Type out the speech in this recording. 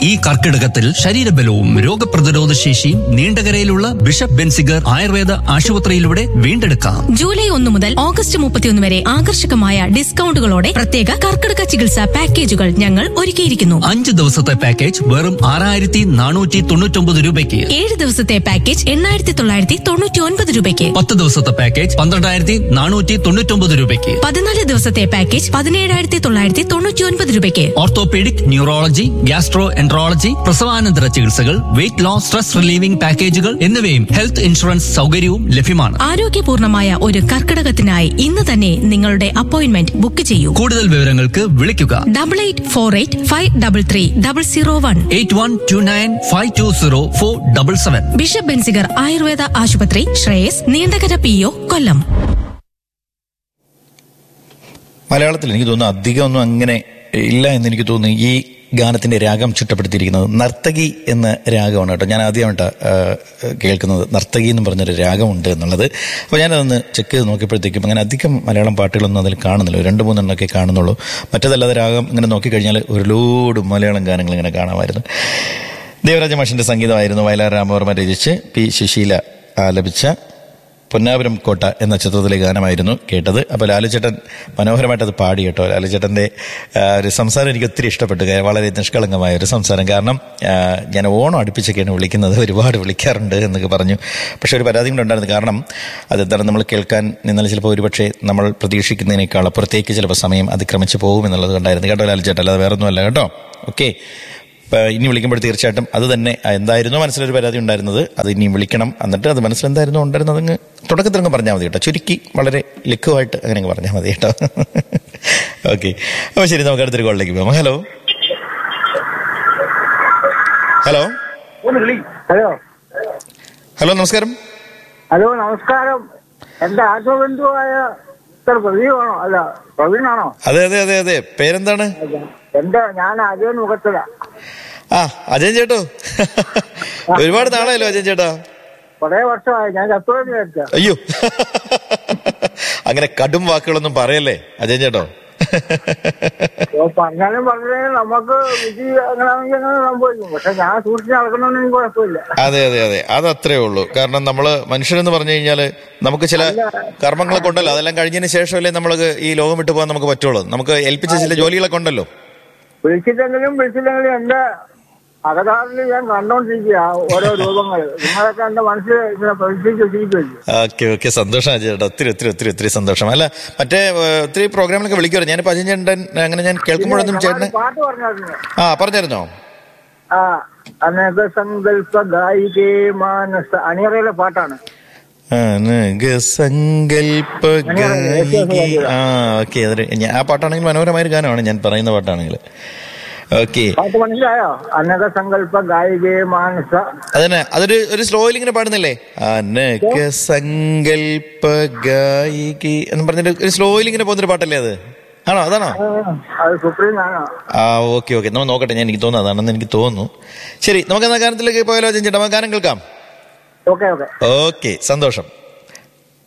ഈ കർക്കിടകത്തിൽ ശരീരബലവും രോഗപ്രതിരോധ ശേഷിയും നീണ്ടകരയിലുള്ള ബിഷപ്പ് ബെൻസിഗർ ആയുർവേദ ആശുപത്രിയിലൂടെ വീണ്ടെടുക്കാം ജൂലൈ ഒന്ന് മുതൽ ഓഗസ്റ്റ് മുപ്പത്തിയൊന്ന് വരെ ആകർഷകമായ ഡിസ്കൗണ്ടുകളോടെ പ്രത്യേക കർക്കിടക ചികിത്സാ പാക്കേജുകൾ ഞങ്ങൾ ഒരുക്കിയിരിക്കുന്നു അഞ്ച് ദിവസത്തെ പാക്കേജ് വെറും ആറായിരത്തി നാനൂറ്റി തൊണ്ണൂറ്റൊമ്പത് രൂപയ്ക്ക് ഏഴ് ദിവസത്തെ പാക്കേജ് എണ്ണായിരത്തി തൊള്ളായിരത്തി തൊണ്ണൂറ്റി ഒൻപത് രൂപയ്ക്ക് പത്ത് ദിവസത്തെ പാക്കേജ് പന്ത്രണ്ടായിരത്തി നാനൂറ്റി തൊണ്ണൂറ്റൊമ്പത് രൂപയ്ക്ക് പതിനാല് ദിവസത്തെ പാക്കേജ് പതിനേഴായിരത്തി തൊള്ളായിരത്തി തൊണ്ണൂറ്റി ഒൻപത് രൂപയ്ക്ക് ഓർത്തോപീഡിക് ന്യൂറോളജി ഗ്യാസ്ട്രോ എൻട്രോളജി പ്രസവാനന്തര ചികിത്സകൾ വെയിറ്റ് ലോസ് സ്ട്രെസ് റിലീവിംഗ് പാക്കേജുകൾ എന്നിവയും ഹെൽത്ത് ഇൻഷുറൻസ് സൗകര്യവും ലഭ്യമാണ് ആരോഗ്യപൂർണമായ ഒരു കർക്കിടകത്തിനായി ഇന്ന് തന്നെ നിങ്ങളുടെ അപ്പോയിന്റ്മെന്റ് ബുക്ക് ചെയ്യൂ കൂടുതൽ വിവരങ്ങൾക്ക് വിളിക്കുക double eight four eight five double three double zero one eight one two nine five two zero four double seven bishop Benziger Ayurveda ആശുപത്രി ശ്രേയസ് നീണ്ടകര പി ഒ കൊല്ലം മലയാളത്തിൽ എനിക്ക് തോന്നുന്നു അധികമൊന്നും അങ്ങനെ ഇല്ല എന്ന് എനിക്ക് തോന്നുന്നു ഈ ഗാനത്തിന്റെ രാഗം ചിട്ടപ്പെടുത്തിയിരിക്കുന്നത് നർത്തകി എന്ന രാഗമാണ് കേട്ടോ ഞാൻ ആദ്യമായിട്ട് കേൾക്കുന്നത് നർത്തകി എന്ന് പറഞ്ഞൊരു രാഗമുണ്ട് എന്നുള്ളത് അപ്പോൾ ഞാനതൊന്ന് ചെക്ക് ചെയ്ത് നോക്കിയപ്പോഴത്തേക്കും അങ്ങനെ അധികം മലയാളം പാട്ടുകളൊന്നും അതിൽ കാണുന്നില്ല ഒരു രണ്ട് മൂന്നെണ്ണമൊക്കെ കാണുന്നുള്ളൂ മറ്റേതല്ലാതെ രാഗം ഇങ്ങനെ നോക്കിക്കഴിഞ്ഞാൽ ഒരു ലോഡ് മലയാളം ഗാനങ്ങൾ ഇങ്ങനെ കാണാമായിരുന്നു ദേവരാജ മാഷിന്റെ സംഗീതമായിരുന്നു വയലാർ രാമവർമ്മ രചിച്ച് പി സുശീല ആലപിച്ച പൊന്നാപുരം കോട്ട എന്ന ചിത്രത്തിലെ ഗാനമായിരുന്നു കേട്ടത് അപ്പോൾ ലാലുചേട്ടൻ മനോഹരമായിട്ട് അത് പാടി കേട്ടോ ലാലുചേട്ടൻ്റെ ആ, ഒരു സംസാരം എനിക്ക് ഒത്തിരി ഇഷ്ടപ്പെട്ടു കാര്യം വളരെ നിഷ്കളങ്കമായ ഒരു സംസാരം കാരണം ആ, ഞാൻ ഓണം അടുപ്പിച്ചൊക്കെയാണ് വിളിക്കുന്നത് ഒരുപാട് വിളിക്കാറുണ്ട് എന്നൊക്കെ പറഞ്ഞു പക്ഷെ ഒരു പരാതി കൂടെ ഉണ്ടായിരുന്നു കാരണം അതെന്താണ് നമ്മൾ കേൾക്കാൻ നിന്നാൽ ചിലപ്പോൾ ഒരുപക്ഷെ നമ്മൾ പ്രതീക്ഷിക്കുന്നതിനേക്കാൾ അപ്പുറത്തേക്ക് ചിലപ്പോൾ സമയം അതിക്രമിച്ച് പോകും എന്നുള്ളത് കൊണ്ടായിരുന്നു കേട്ടോ ലാലുചേട്ടൻ അല്ലാതെ വേറെ ഒന്നുമല്ല കേട്ടോ ഓക്കെ ഇപ്പൊ ഇനി വിളിക്കുമ്പോൾ തീർച്ചയായിട്ടും അത് തന്നെ ആ, എന്തായിരുന്നോ മനസ്സിലൊരു പരാതി ഉണ്ടായിരുന്നത് അത് ഇനി വിളിക്കണം എന്നിട്ട് അത് മനസ്സിലെന്തായിരുന്നോ ഉണ്ടായിരുന്നത് അങ്ങ് തുടക്കത്തിൽ അങ്ങ് പറഞ്ഞാൽ മതി കേട്ടോ ചുരുക്കി വളരെ ലഘുവായിട്ട് അങ്ങനെ അങ്ങ് പറഞ്ഞാൽ മതി കേട്ടോ ഓക്കെ അപ്പോൾ ശരി നമുക്ക് അടുത്തൊരു കോളിലേക്ക് പോകാം ഹലോ ഹലോ ഹലോ ഹലോ നമസ്കാരം ഹലോ നമസ്കാരം എന്റെ ആത്മബന്ധുവായ മിസ്റ്റർ പ്രദീപാണോ അല്ല പ്രവീണാണോ അതെ അതെ അതെ അതെ പേരെന്താണ് എന്റെ ഞാൻ അജയൻ മുഖത്തല ആ അജയൻ ചേട്ടോ ഒരുപാട് നാളായല്ലോ അജയൻ ചേട്ടാ കുറെ വർഷമായി ഞാൻ ചത്തുവെന്ന് വിചാരിച്ച അയ്യോ അങ്ങനെ കടും വാക്കുകളൊന്നും പറയല്ലേ അജയൻ ചേട്ടോ പറഞ്ഞാലും പറഞ്ഞാലും നമുക്ക് വിധി അങ്ങനെയാണെങ്കിൽ അങ്ങനെ സംഭവിക്കും പക്ഷെ ഞാൻ സൂക്ഷിച്ച് നടക്കണമെന്ന് എനിക്ക് കുഴപ്പമില്ല അതെ അതെ അതെ അത് അത്രേ ഉള്ളൂ കാരണം നമ്മള് മനുഷ്യരെന്ന് പറഞ്ഞു കഴിഞ്ഞാല് നമുക്ക് ചില കർമ്മങ്ങളൊക്കെ ഉണ്ടല്ലോ അതെല്ലാം കഴിഞ്ഞതിന് ശേഷമല്ലേ നമ്മൾ ഈ ലോകം വിട്ടു പോകാൻ നമുക്ക് പറ്റുള്ളൂ നമുക്ക് ഏൽപ്പിച്ച ചില ജോലികളൊക്കെ ഉണ്ടല്ലോ വിളിച്ചിട്ടെങ്കിലും വിളിച്ചില്ലെങ്കിലും എന്റെ അകതാറിൽ ഞാൻ കണ്ടോണ്ടിരിക്കുക ഓരോ രൂപങ്ങൾ നിങ്ങളൊക്കെ എന്റെ മനസ്സിൽ ഇങ്ങനെ പ്രതീക്ഷിച്ച് വെച്ചിരിക്കുമല്ലോ ഓക്കെ ഓക്കെ സന്തോഷം അജയ് ചേട്ടാ ഒത്തിരി ഒത്തിരി ഒത്തിരി ഒത്തിരി സന്തോഷം അല്ല മറ്റേ ഏഹ്, ഒത്തിരി പ്രോഗ്രാമിലൊക്കെ വിളിക്കുമല്ലോ ഞാനിപ്പോ അജയൻ ചേട്ടൻ അങ്ങനെ ഞാൻ കേൾക്കുമ്പോഴൊന്നും ചേട്ടന് പാട്ട് പറഞ്ഞായിരുന്നു ആ പറഞ്ഞായിരുന്നോ ആ അനക സങ്കല്പ ഗായികേ മാനസ അണിയറയിലെ പാട്ടാണ് സങ്കല്പ ആ ഓക്കെ അതൊരു ഞാൻ- ആ പാട്ടാണെങ്കിൽ മനോഹരമായ ഒരു ഗാനമാണ് ഞാൻ പറയുന്ന പാട്ടാണെങ്കിൽ ഓക്കെ പാട്ട് മനസ്സിലായോ അനക സങ്കല്പ ഗായികേ മാനസ അതന്നെ അതൊരു ഒരു സ്ലോയിൽ ഇങ്ങനെ പാടുന്നില്ലേ അനക സങ്കല്പ ഗായികി എന്ന് പറഞ്ഞിട്ട് ഒരു സ്ലോയിൽ ഇങ്ങനെ പോകുന്നൊരു പാട്ടല്ലേ അത് ആണോ അതാണോ ആ, അത് സുപ്രീം ഗാനോ ആ ഓക്കെ ഓക്കെ നമ്മൾ നോക്കട്ടെ ഞാൻ എനിക്ക് തോന്നുന്നു അതാണെന്ന് എനിക്ക് തോന്നുന്നു ശരി നമുക്ക് എന്നാ ഗാനത്തിലേക്ക് പോയാലോ ചേട്ടാ നമുക്ക് ഗാനം കേൾക്കാം ഓക്കെ ഓക്കെ ഓക്കെ സന്തോഷം